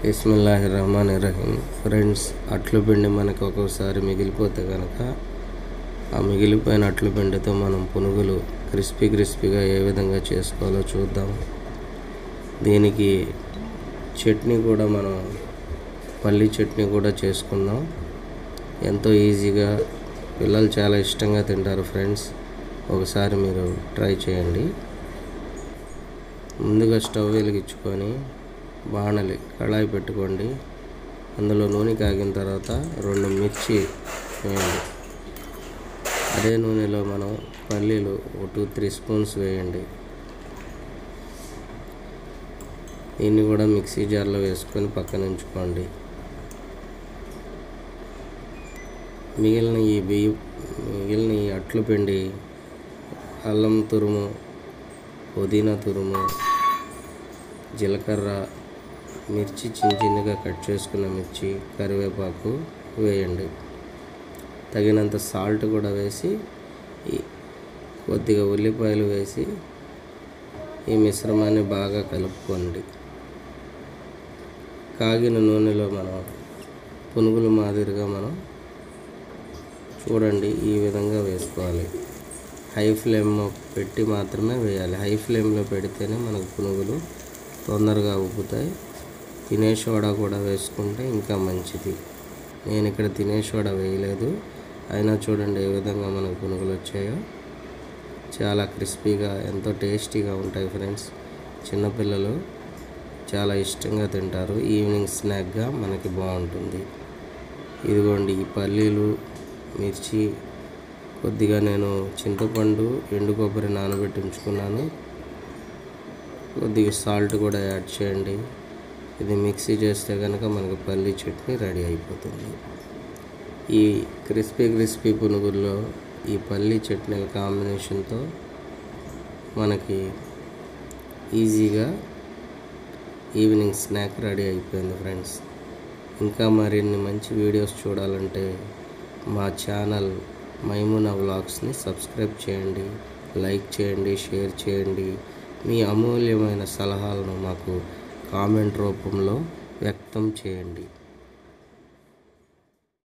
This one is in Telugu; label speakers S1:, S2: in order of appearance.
S1: ఇస్మిల్లాహి రహమాన్ రహీం ఫ్రెండ్స్ అట్లు పిండి మనకు ఒక్కోసారి మిగిలిపోతే కనుక ఆ మిగిలిపోయిన అట్లు పిండితో మనం పునుగులు క్రిస్పీ క్రిస్పీగా ఏ విధంగా చేసుకోవాలో చూద్దాం దీనికి చట్నీ కూడా మనం పల్లి చట్నీ కూడా చేసుకుందాం ఎంతో ఈజీగా పిల్లలు చాలా ఇష్టంగా తింటారు ఫ్రెండ్స్ ఒకసారి మీరు ట్రై చేయండి ముందుగా స్టవ్ వెలిగించుకొని బాణలి కళాయి పెట్టుకోండి అందులో నూనె కాగిన తర్వాత రెండు మిర్చి వేయండి అదే నూనెలో మనం పల్లీలు ఒక టూ త్రీ స్పూన్స్ వేయండి దీన్ని కూడా మిక్సీ జార్లో వేసుకొని పక్కన ఉంచుకోండి మిగిలిన ఈ బియ్యం మిగిలిన ఈ అట్లు పిండి అల్లం తురుము పుదీనా తురుము జీలకర్ర మిర్చి చిన్న చిన్నగా కట్ చేసుకున్న మిర్చి కరివేపాకు వేయండి తగినంత సాల్ట్ కూడా వేసి ఈ కొద్దిగా ఉల్లిపాయలు వేసి ఈ మిశ్రమాన్ని బాగా కలుపుకోండి కాగిన నూనెలో మనం పునుగుల మాదిరిగా మనం చూడండి ఈ విధంగా వేసుకోవాలి హై ఫ్లేమ్ పెట్టి మాత్రమే వేయాలి హై ఫ్లేమ్లో పెడితేనే మనకు పునుగులు తొందరగా ఉబ్బుతాయి తినే సోడా కూడా వేసుకుంటే ఇంకా మంచిది నేను ఇక్కడ తినే సోడా వేయలేదు అయినా చూడండి ఏ విధంగా మనకు పునుగులు వచ్చాయో చాలా క్రిస్పీగా ఎంతో టేస్టీగా ఉంటాయి ఫ్రెండ్స్ చిన్నపిల్లలు చాలా ఇష్టంగా తింటారు ఈవినింగ్ స్నాక్గా మనకి బాగుంటుంది ఇదిగోండి ఈ పల్లీలు మిర్చి కొద్దిగా నేను చింతపండు ఎండు కొబ్బరి నానబెట్టి ఉంచుకున్నాను కొద్దిగా సాల్ట్ కూడా యాడ్ చేయండి ఇది మిక్సీ చేస్తే కనుక మనకు పల్లి చట్నీ రెడీ అయిపోతుంది ఈ క్రిస్పీ క్రిస్పీ పునుగుల్లో ఈ పల్లి చట్నీల కాంబినేషన్తో మనకి ఈజీగా ఈవినింగ్ స్నాక్ రెడీ అయిపోయింది ఫ్రెండ్స్ ఇంకా మరిన్ని మంచి వీడియోస్ చూడాలంటే మా ఛానల్ మైమునా వ్లాగ్స్ని సబ్స్క్రైబ్ చేయండి లైక్ చేయండి షేర్ చేయండి మీ అమూల్యమైన సలహాలను మాకు కామెంట్ రూపంలో వ్యక్తం చేయండి